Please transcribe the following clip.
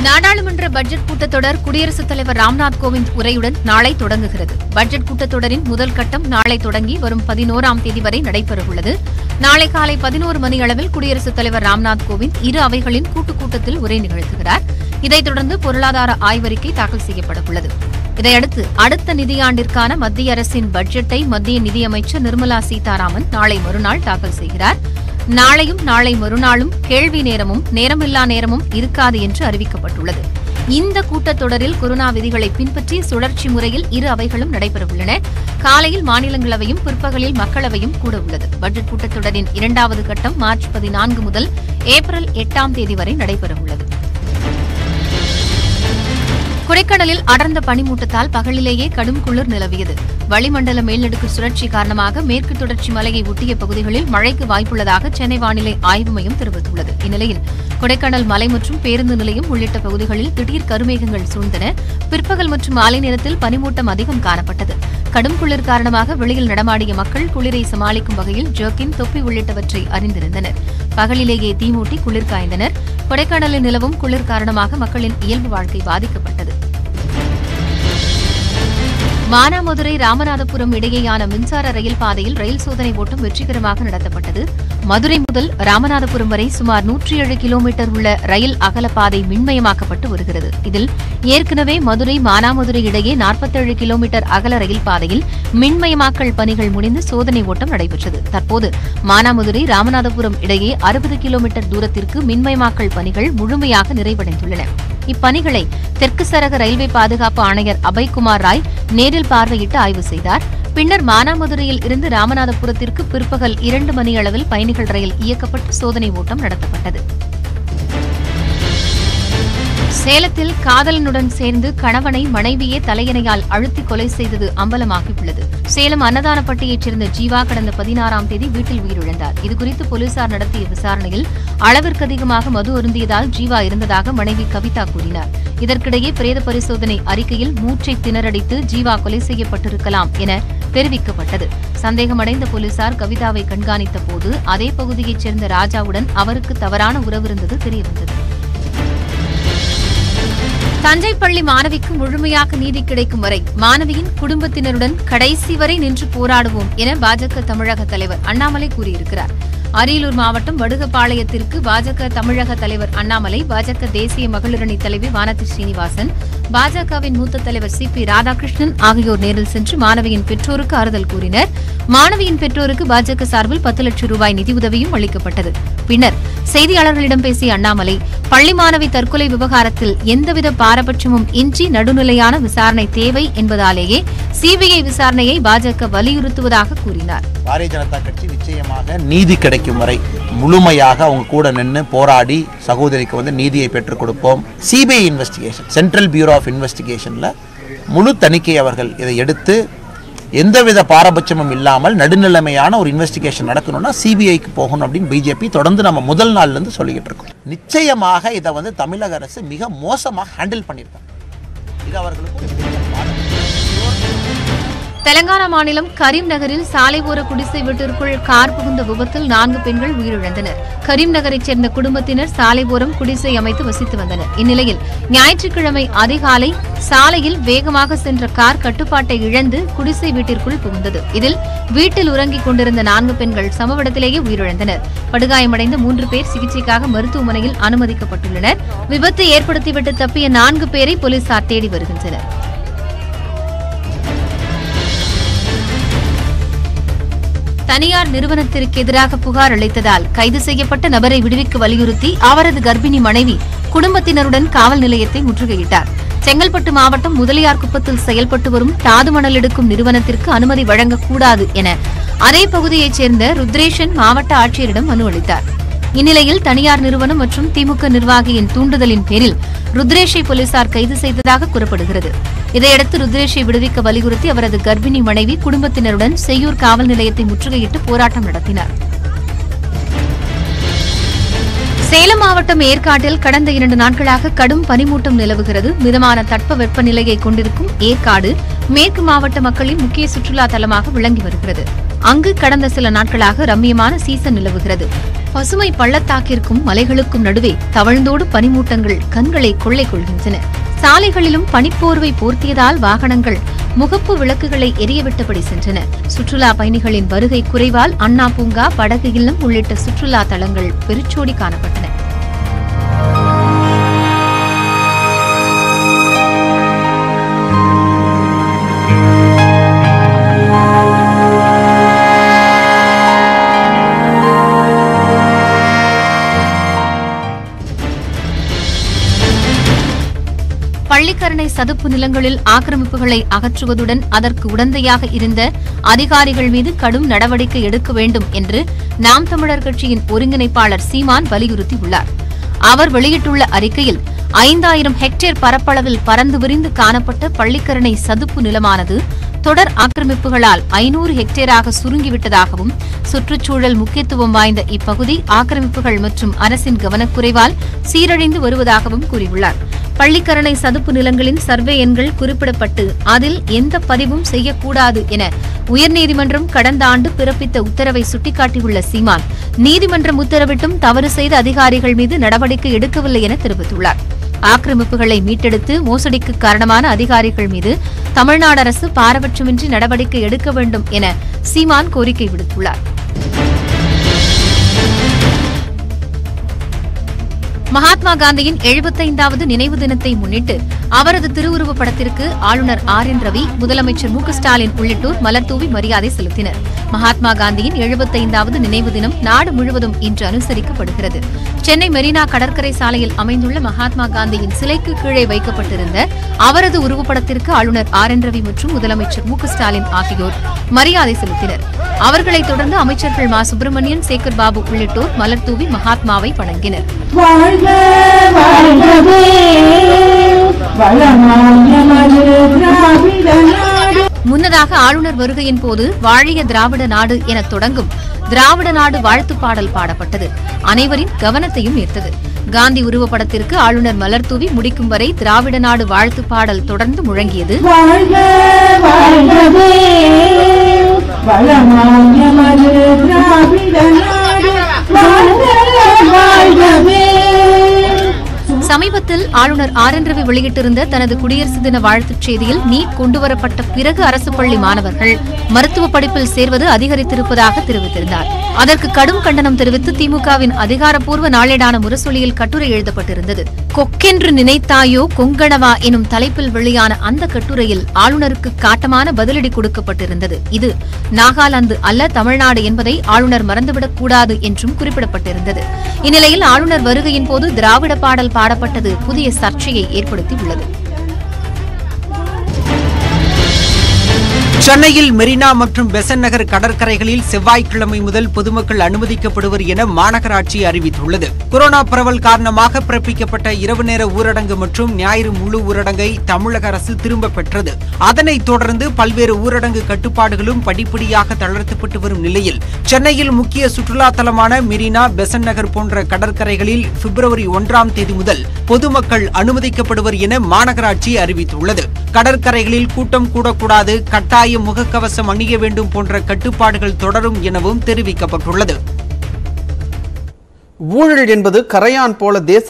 நாடாளுமன்ற பட்ஜெட் கூட்டத்தொடர் குடியரசுத் தலைவர் ராம்நாத் கோவிந்த் உரையுடன் நாளை தொடங்குகிறது பட்ஜெட் கூட்டத்தொடரின் முதல் கட்டம் நாளை தொடங்கி வரும் பதினோராம் தேதி வரை நடைபெறவுள்ளது நாளை காலை பதினோரு மணி அளவில் குடியரசுத் தலைவர் ராம்நாத் கோவிந்த் இரு அவைகளின் கூட்டுக் கூட்டத்தில் உரை நிகழ்த்துகிறார் இதைத் தொடர்ந்து பொருளாதார ஆய்வறிக்கை தாக்கல் செய்யப்படவுள்ளது இதையடுத்து அடுத்த நிதியாண்டிற்கான மத்திய அரசின் பட்ஜெட்டை மத்திய நிதியமைச்சர் நிர்மலா சீதாராமன் நாளை மறுநாள் தாக்கல் செய்கிறார் நாளையும் நாளை மறுநாளும் கேள்வி நேரமும் நேரமில்லா நேரமும் இருக்காது என்று அறிவிக்கப்பட்டுள்ளது இந்த கூட்டத்தொடரில் கொரோனா விதிகளை பின்பற்றி சுழற்சி முறையில் இரு அவைகளும் நடைபெறவுள்ளன காலையில் மாநிலங்களவையும் பிற்பகலில் மக்களவையும் கூட உள்ளது பட்ஜெட் கூட்டத்தொடரின் இரண்டாவது கட்டம் மார்ச் பதினான்கு முதல் ஏப்ரல் எட்டாம் தேதி வரை நடைபெறவுள்ளது குறைக்கடலில் அடர்ந்த பனிமூட்டத்தால் பகலிலேயே கடும் குளிர் நிலவியது வளிமண்டல மேலடுக்கு சுழற்சி காரணமாக மேற்கு தொடர்ச்சி மலையை ஒட்டிய பகுதிகளில் மழைக்கு வாய்ப்புள்ளதாக சென்னை வானிலை ஆய்வு மையம் தெரிவித்துள்ளது இந்நிலையில் கொடைக்கானல் மலை மற்றும் பேருந்து நிலையம் உள்ளிட்ட பகுதிகளில் திடீர் கருமேகங்கள் சூழ்ந்தன பிற்பகல் மற்றும் மாலை நேரத்தில் பனிமூட்டம் அதிகம் காணப்பட்டது கடும் குளிர் காரணமாக வெளியில் நடமாடிய மக்கள் குளிரை சமாளிக்கும் வகையில் ஜர்க்கின் தொப்பி உள்ளிட்டவற்றை அறிந்திருந்தனர் பகலிலேயே தீமூட்டி குளிர் காய்ந்தனர் கொடைக்கானலில் நிலவும் குளிர் காரணமாக மக்களின் இயல்பு வாழ்க்கை பாதிக்கப்பட்டது மானாமதுரை ராமநாதபுரம் இடையேயான மின்சார ரயில் பாதையில் ரயில் சோதனை ஓட்டம் வெற்றிகரமாக நடத்தப்பட்டது மதுரை முதல் ராமநாதபுரம் வரை சுமார் நூற்றி ஏழு கிலோமீட்டர் உள்ள ரயில் அகலப்பாதை மின்மயமாக்கப்பட்டு வருகிறது இதில் ஏற்கனவே மதுரை மானாமதுரை இடையே நாற்பத்தேழு கிலோமீட்டர் அகல ரயில் பாதையில் மின்மயமாக்கல் பணிகள் முடிந்து சோதனை ஓட்டம் நடைபெற்றது தற்போது மானாமதுரை ராமநாதபுரம் இடையே அறுபது கிலோமீட்டர் தூரத்திற்கு மின்மயமாக்கல் பணிகள் முழுமையாக நிறைவடைந்துள்ளன இப்பணிகளை தெற்கு சரக ரயில்வே பாதுகாப்பு ஆணையர் அபய்குமார் ராய் நேரில் பார்வையிட்டு ஆய்வு செய்தார் பின்னர் மானாமதுரையில் இருந்து ராமநாதபுரத்திற்கு பிற்பகல் இரண்டு மணி அளவில் பயணிகள் ரயில் இயக்கப்பட்டு சோதனை ஓட்டம் நடத்தப்பட்டது சேலத்தில் காதலனுடன் சேர்ந்து கணவனை மனைவியே தலையணையால் அழுத்தி கொலை செய்தது அம்பலமாகியுள்ளது சேலம் அன்னதானப்பட்டியைச் சேர்ந்த ஜீவா கடந்த பதினாறாம் தேதி வீட்டில் உயிரிழந்தார் இதுகுறித்து போலீசார் நடத்திய விசாரணையில் அளவிற்கு அதிகமாக மது அருந்தியதால் ஜீவா இருந்ததாக மனைவி கவிதா கூறினார் இதற்கிடையே பிரேத பரிசோதனை அறிக்கையில் மூச்சை திணறடித்து ஜீவா கொலை செய்யப்பட்டிருக்கலாம் என தெரிவிக்கப்பட்டது சந்தேகமடைந்த போலீசார் கவிதாவை கண்காணித்த போது அதே பகுதியைச் சேர்ந்த ராஜாவுடன் அவருக்கு தவறான உறவு இருந்தது தெரியவந்தது தஞ்சை பள்ளி மாணவிக்கு முழுமையாக நீதி கிடைக்கும் வரை மாணவியின் குடும்பத்தினருடன் கடைசி வரை நின்று போராடுவோம் என பாஜக தமிழக தலைவர் அண்ணாமலை கூறியிருக்கிறார் அரியலூர் மாவட்டம் வடுகபாளையத்திற்கு பாஜக தமிழக தலைவர் அண்ணாமலை பாஜக தேசிய மகளிரணி தலைவி வானதி ஸ்ரீனிவாசன் பாஜகவின் மூத்த தலைவர் சி பி ராதாகிருஷ்ணன் ஆகியோர் நேரில் சென்று மாணவியின் பெற்றோருக்கு ஆறுதல் கூறினர் மாணவியின் பெற்றோருக்கு பாஜக சார்பில் பத்து லட்சம் ரூபாய் நிதியுதவியும் அளிக்கப்பட்டது பின்னர் செய்தியாளர்களிடம் பேசிய அண்ணாமலை பள்ளி மாணவி தற்கொலை விவகாரத்தில் எந்தவித பாரபட்சமும் இன்றி நடுநிலையான விசாரணை தேவை என்பதாலேயே சிபிஐ விசாரணையை பாஜக வலியுறுத்துவதாக கூறினார் பாரதிய ஜனதா கட்சி நிச்சயமாக நீதி கிடைக்கும் வரை முழுமையாக அவங்க கூட நின்று போராடி சகோதரிக்கு வந்து நீதியை பெற்றுக் கொடுப்போம் CBI investigation central bureau of இன்வெஸ்டிகேஷனில் முழு தணிக்கை அவர்கள் இதை எடுத்து எந்தவித பாரபட்சமும் இல்லாமல் நடுநிலைமையான ஒரு இன்வெஸ்டிகேஷன் நடக்கணும்னா சிபிஐக்கு போகணும் அப்படின்னு பிஜேபி தொடர்ந்து நம்ம முதல் நாள்ல இருந்து சொல்லிக்கிட்டு இருக்கோம் நிச்சயமாக இதை வந்து தமிழக அரசு மிக மோசமாக ஹேண்டில் பண்ணியிருக்காங்க இது அவர்களுக்கு ஒரு பெரிய பாடம். தெலங்கானா மாநிலம் கரீம் நகரில் சாலை ஓர குடிசை வீட்டிற்குள் கார் புகுந்த விபத்தில் நான்கு பெண்கள் உயிரிழந்தனர் கரீம் நகரைச் சேர்ந்த குடும்பத்தினர் சாலை ஓரம் குடிசை அமைத்து வசித்து வந்தனர் இந்நிலையில் ஞாயிற்றுக்கிழமை அதிகாலை சாலையில் வேகமாக சென்ற கார் கட்டுப்பாட்டை இழந்து குடிசை வீட்டிற்குள் புகுந்தது இதில் வீட்டில் உறங்கிக் கொண்டிருந்த நான்கு பெண்கள் சம்பவ இடத்திலேயே உயிரிழந்தனர் படுகாயமடைந்த மூன்று பேர் சிகிச்சைக்காக மருத்துவமனையில் அனுமதிக்கப்பட்டுள்ளனர் விபத்து ஏற்படுத்திவிட்டு தப்பிய நான்கு பேரை போலீசார் தேடி வருகின்றனர் தனியார் நிறுவனத்திற்கு எதிராக புகார் அளித்ததால் கைது செய்யப்பட்ட நபரை விடுவிக்க வலியுறுத்தி அவரது கர்ப்பிணி மனைவி குடும்பத்தினருடன் காவல் நிலையத்தை முற்றுகையிட்டார் செங்கல்பட்டு மாவட்டம் முதலியார்குப்பத்தில் செயல்பட்டு வரும் தாது மணல் எடுக்கும் நிறுவனத்திற்கு அனுமதி வழங்கக்கூடாது என அதே பகுதியைச் சேர்ந்த ருத்ரேஷன் மாவட்ட ஆட்சியரிடம் மனு அளித்தார் இந்நிலையில் தனியார் நிறுவனம் மற்றும் திமுக நிர்வாகியின் தூண்டுதலின் பேரில் ருத்ரேஷை போலீசார் கைது செய்ததாக கூறப்படுகிறது இதையடுத்து ருத்ரேஷை விடுவிக்க வலியுறுத்தி அவரது கர்ப்பிணி மனைவி குடும்பத்தினருடன் செய்யூர் காவல் நிலையத்தை முற்றுகையிட்டு போராட்டம் நடத்தினார் சேலம் மாவட்டம் ஏற்காட்டில் கடந்த இரண்டு நாட்களாக கடும் பனிமூட்டம் நிலவுகிறது மிதமான தட்ப வெப்பநிலையை கொண்டிருக்கும் ஏற்காடு மேற்கு மாவட்ட மக்களின் முக்கிய சுற்றுலா தலமாக விளங்கி வருகிறது அங்கு கடந்த சில நாட்களாக ரம்மியமான சீசன் நிலவுகிறது பசுமை பள்ளத்தாக்கிற்கும் மலைகளுக்கும் நடுவே தவழ்ந்தோடு பனிமூட்டங்கள் கண்களை கொள்ளை கொள்கின்றன சாலைகளிலும் பனிப்போர்வை போர்த்தியதால் வாகனங்கள் முகப்பு விளக்குகளை எரியவிட்டபடி சென்றன சுற்றுலா பயணிகளின் வருகை குறைவால் அண்ணா பூங்கா படகு இல்லம் உள்ளிட்ட சுற்றுலா தலங்கள் வெறிச்சோடி காணப்பட்டன பள்ளிக்கரணை சதுப்பு நிலங்களில் ஆக்கிரமிப்புகளை அகற்றுவதுடன் அதற்கு உடந்தையாக இருந்த அதிகாரிகள் மீது கடும் நடவடிக்கை எடுக்க வேண்டும் என்று நாம் தமிழர் கட்சியின் ஒருங்கிணைப்பாளர் சீமான் வலியுறுத்தியுள்ளார் அவர் வெளியிட்டுள்ள அறிக்கையில் ஐந்தாயிரம் ஹெக்டேர் பரப்பளவில் பறந்து விரிந்து காணப்பட்ட பள்ளிக்கரணை சதுப்பு நிலமானது தொடர் ஆக்கிரமிப்புகளால் ஐநூறு ஹெக்டேராக சுருங்கிவிட்டதாகவும் சுற்றுச்சூழல் முக்கியத்துவம் வாய்ந்த இப்பகுதி ஆக்கிரமிப்புகள் மற்றும் அரசின் கவனக்குறைவால் சீரழிந்து வருவதாகவும் கூறியுள்ளார் பள்ளிக்கரணை சதுப்பு நிலங்களின் சர்வே எண்கள் குறிப்பிடப்பட்டு அதில் எந்த பதிவும் செய்யக்கூடாது என உயர்நீதிமன்றம் கடந்த ஆண்டு பிறப்பித்த உத்தரவை சுட்டிக்காட்டியுள்ள சீமான் நீதிமன்றம் உத்தரவிட்டும் தவறு செய்த அதிகாரிகள் மீது நடவடிக்கை எடுக்கவில்லை என தெரிவித்துள்ளார் ஆக்கிரமிப்புகளை மீட்டெடுத்து மோசடிக்கு காரணமான அதிகாரிகள் மீது தமிழ்நாடு அரசு பாரபட்சமின்றி நடவடிக்கை எடுக்க வேண்டும் என சீமான் கோரிக்கை விடுத்துள்ளார் மகாத்மா காந்தியின் எழுபத்தைந்தாவது நினைவு தினத்தை முன்னிட்டு அவரது திருவுருவப் படத்திற்கு ஆளுநர் ஆர் என் ரவி முதலமைச்சர் மு க ஸ்டாலின் உள்ளிட்டோர் மலர்தூவி மரியாதை செலுத்தினர் மகாத்மா காந்தியின் எழுபத்தைந்தாவது நினைவு தினம் நாடு முழுவதும் இன்று அனுசரிக்கப்படுகிறது சென்னை மெரினா கடற்கரை சாலையில் அமைந்துள்ள மகாத்மா காந்தியின் சிலைக்கு கீழே வைக்கப்பட்டிருந்த அவரது உருவப்படத்திற்கு ஆளுநர் ஆர் என் ரவி மற்றும் முதலமைச்சர் மு க ஸ்டாலின் ஆகியோர் மரியாதை செலுத்தினர் அவர்களைத் தொடர்ந்து அமைச்சர்கள் மா சுப்பிரமணியன் சேகர் பாபு உள்ளிட்டோர் மலர்தூவி மகாத்மாவை வணங்கினர் வாழ்க வாழ்கவே வளமான மது திராவிட நாடு முன்னதாக ஆளுநர் வருகையின் போது வாழிய திராவிட நாடு என தொடங்கும் திராவிட நாடு வாழ்த்துப் பாடல் பாடப்பட்டது அனைவரின் கவனத்தையும் ஈர்த்தது காந்தி உருவப்படத்திற்கு ஆளுநர் மலர்தூவி முடிக்கும் வரை திராவிட நாடு வாழ்த்துப் பாடல் தொடர்ந்து முழங்கியது வாழ்க வாழ்கவே வளமான மது திராவிட நாடு வாழ்க வாழ்கவே சமீபத்தில் ஆளுநர் ஆர் என் ரவி வெளியிட்டிருந்த தனது குடியரசு தின வாழ்த்துச் செய்தியில் நீட் கொண்டுவரப்பட்ட பிறகு அரசு பள்ளி மாணவர்கள் மருத்துவ படிப்பில் சேர்வது அதிகரித்திருப்பதாக தெரிவித்திருந்தார் அதற்கு கடும் கண்டனம் தெரிவித்து திமுகவின் அதிகாரப்பூர்வ நாளேடான முரசொலியில் கட்டுரை எழுதப்பட்டிருந்தது கொக்கென்று நினைத்தாயோ கொங்கணவா எனும் தலைப்பில் வெளியான அந்த கட்டுரையில் ஆளுநருக்கு காட்டமான பதிலடி கொடுக்கப்பட்டிருந்தது இது நாகாலாந்து அல்ல தமிழ்நாடு என்பதை ஆளுநர் மறந்துவிடக் கூடாது என்றும் குறிப்பிடப்பட்டிருந்தது இந்நிலையில் ஆளுநர் வருகையின் போது திராவிட பாடல் பாடப்பட்டது புதிய சர்ச்சையை ஏற்படுத்தியுள்ளது சென்னையில் மெரினா மற்றும் பெசன் நகர் கடற்கரைகளில் செவ்வாய்க்கிழமை முதல் பொதுமக்கள் அனுமதிக்கப்படுவர் என மாநகராட்சி அறிவித்துள்ளது கொரோனா பரவல் காரணமாக பிறப்பிக்கப்பட்ட இரவு நேர ஊரடங்கு மற்றும் ஞாயிறு முழு ஊரடங்கை தமிழக அரசு திரும்ப பெற்றது அதனைத் தொடர்ந்து பல்வேறு ஊரடங்கு கட்டுப்பாடுகளும் படிப்படியாக தளர்த்தப்பட்டு வரும் நிலையில் சென்னையில் முக்கிய சுற்றுலா தலமான மெரினா பெசன் நகர் போன்ற கடற்கரைகளில் பிப்ரவரி ஒன்றாம் தேதி முதல் பொதுமக்கள் அனுமதிக்கப்படுவர் என மாநகராட்சி அறிவித்துள்ளது கடற்கரைகளில் கூட்டம் கூடக்கூடாது கட்டாய முகக்கவசம் அணிய வேண்டும் போன்ற கட்டுப்பாடுகள் தொடரும் எனவும் தெரிவிக்கப்பட்டுள்ளது ஊழல் என்பது கரையான் போல தேச